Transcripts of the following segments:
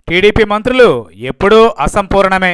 TDP మంత్రులు ఎప్పుడూ అసంపూర్ణమే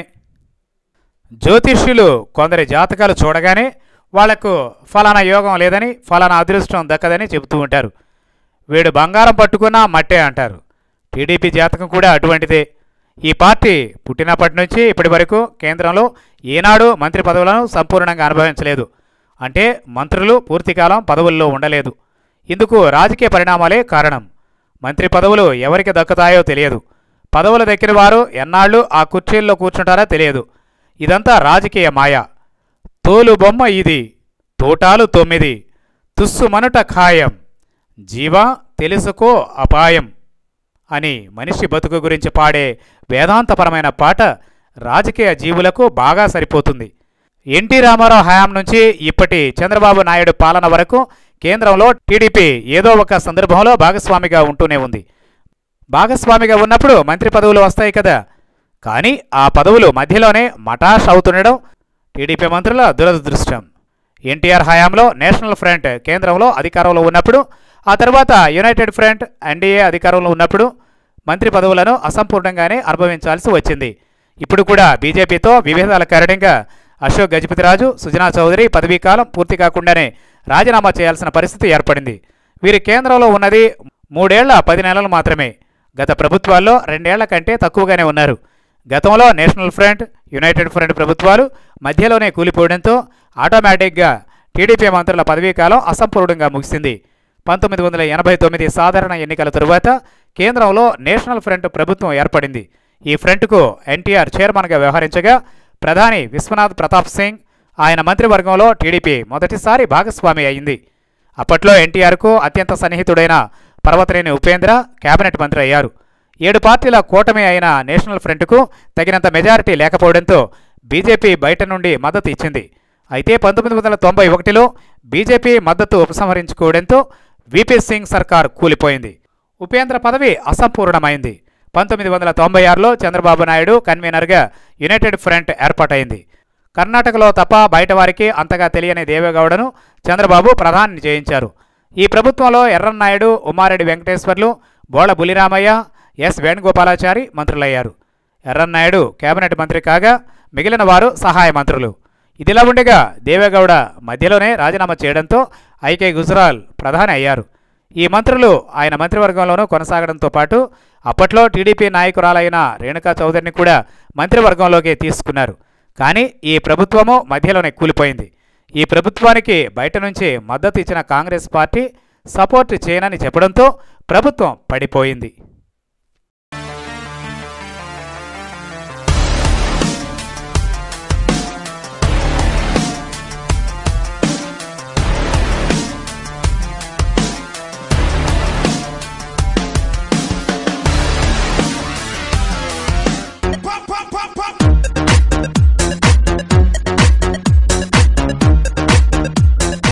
జ్యోతిష్యులు కొందరి జాతకాలు చూడగానే వాళ్లకు ఫలానా యోగం లేదని ఫలానా అదృష్టం దక్కదని చెబుతూ ఉంటారు వీడు బంగారం పట్టుకున్నా మట్టే అంటారు టీడీపీ జాతకం కూడా అటువంటిదే ఈ పార్టీ పుట్టినప్పటి నుంచి ఇప్పటి వరకు కేంద్రంలో ఏనాడు మంత్రి పదవులను సంపూర్ణంగా అనుభవించలేదు అంటే మంత్రులు పూర్తికాలం పదవుల్లో ఉండలేదు ఇందుకు రాజకీయ పరిణామాలే కారణం మంత్రి పదవులు ఎవరికి దక్కుతాయో తెలియదు పదవులు దక్కిన వారు ఎన్నాళ్ళు ఆ కుర్చీల్లో కూర్చుంటారో తెలియదు ఇదంతా రాజకీయ మాయ తోలు బొమ్మ ఇది తోటాలు తొమ్మిది తుస్సుమనుట ఖాయం జీవా తెలుసుకో అపాయం అని మనిషి బతుకు గురించి పాడే వేదాంతపరమైన పాట రాజకీయ జీవులకు బాగా సరిపోతుంది ఎన్టీ రామారావు హయాం నుంచి ఇప్పటి చంద్రబాబు నాయుడు పాలన వరకు కేంద్రంలో టీడీపీ ఏదో ఒక సందర్భంలో భాగస్వామిగా ఉంటూనే ఉంది భాగస్వామిగా ఉన్నప్పుడు మంత్రి పదవులు వస్తాయి కదా కానీ ఆ పదవులు మధ్యలోనే మటాష్ అవుతుండడం టీడీపీ మంత్రుల దురదృష్టం ఎన్టీఆర్ హయాంలో నేషనల్ ఫ్రంట్ కేంద్రంలో అధికారంలో ఉన్నప్పుడు ఆ తర్వాత యునైటెడ్ ఫ్రంట్ ఎన్డీఏ అధికారంలో ఉన్నప్పుడు మంత్రి పదవులను అసంపూర్ణంగానే అనుభవించాల్సి వచ్చింది ఇప్పుడు కూడా బీజేపీతో విభేదాల కారణంగా అశోక్ గజపతిరాజు సుజనా చౌదరి పదవీ కాలం పూర్తి కాకుండానే రాజీనామా చేయాల్సిన పరిస్థితి ఏర్పడింది వీరి కేంద్రంలో ఉన్నది మూడేళ్ల పది నెలలు మాత్రమే గత ప్రభుత్వాల్లో రెండేళ్ల కంటే తక్కువగానే ఉన్నారు గతంలో నేషనల్ ఫ్రంట్ యునైటెడ్ ఫ్రంట్ ప్రభుత్వాలు మధ్యలోనే కూలిపోవడంతో ఆటోమేటిక్గా టీడీపీ మంత్రుల పదవీకాలం అసంపూర్ణంగా ముగిసింది పంతొమ్మిది వందల ఎనభై తొమ్మిది సాధారణ ఎన్నికల తరువాత కేంద్రంలో నేషనల్ ఫ్రంట్ ప్రభుత్వం ఏర్పడింది ఈ ఫ్రంట్కు ఎన్టీఆర్ చైర్మన్గా వ్యవహరించగా ప్రధాని విశ్వనాథ్ ప్రతాప్ సింగ్ ఆయన మంత్రివర్గంలో టీడీపీ మొదటిసారి భాగస్వామి అయింది అప్పట్లో ఎన్టీఆర్కు అత్యంత సన్నిహితుడైన పర్వతనేని ఉపేంద్ర కేబినెట్ మంత్రి అయ్యారు ఏడు పార్టీల కూటమి అయిన నేషనల్ ఫ్రంట్కు తగినంత మెజారిటీ లేకపోవడంతో బీజేపీ బయట నుండి మద్దతు ఇచ్చింది అయితే పంతొమ్మిది వందల తొంభై ఒకటిలో బీజేపీ మద్దతు ఉపసంహరించుకోవడంతో వీపీ సింగ్ సర్కార్ కూలిపోయింది ఉపేంద్ర పదవి అసంపూర్ణమైంది పంతొమ్మిది వందల తొంభై ఆరులో చంద్రబాబు నాయుడు కన్వీనర్గా యునైటెడ్ ఫ్రంట్ ఏర్పాటైంది కర్ణాటకలో తప్ప బయట వారికి అంతగా తెలియని దేవేగౌడను చంద్రబాబు ప్రధాని చేయించారు ఈ ప్రభుత్వంలో ఎర్రన్నాయుడు ఉమారెడ్డి వెంకటేశ్వర్లు బోళ బులిరామయ్య ఎస్ వేణుగోపాలాచారి మంత్రులయ్యారు ఎర్రన్నాయుడు కేబినెట్ మంత్రి కాగా మిగిలిన వారు సహాయ మంత్రులు ఇదిలా ఉండగా దేవేగౌడ మధ్యలోనే రాజీనామా చేయడంతో ఐకే గుజరాల్ ప్రధాని అయ్యారు ఈ మంత్రులు ఆయన మంత్రివర్గంలోనూ కొనసాగడంతో పాటు అప్పట్లో టీడీపీ నాయకురాలైన రేణుకా చౌదరిని కూడా మంత్రివర్గంలోకి తీసుకున్నారు కానీ ఈ ప్రభుత్వము మధ్యలోనే కూలిపోయింది ఈ ప్రభుత్వానికి బయట నుంచి మద్దతు ఇచ్చిన కాంగ్రెస్ పార్టీ సపోర్ట్ చేయనని చెప్పడంతో ప్రభుత్వం పడిపోయింది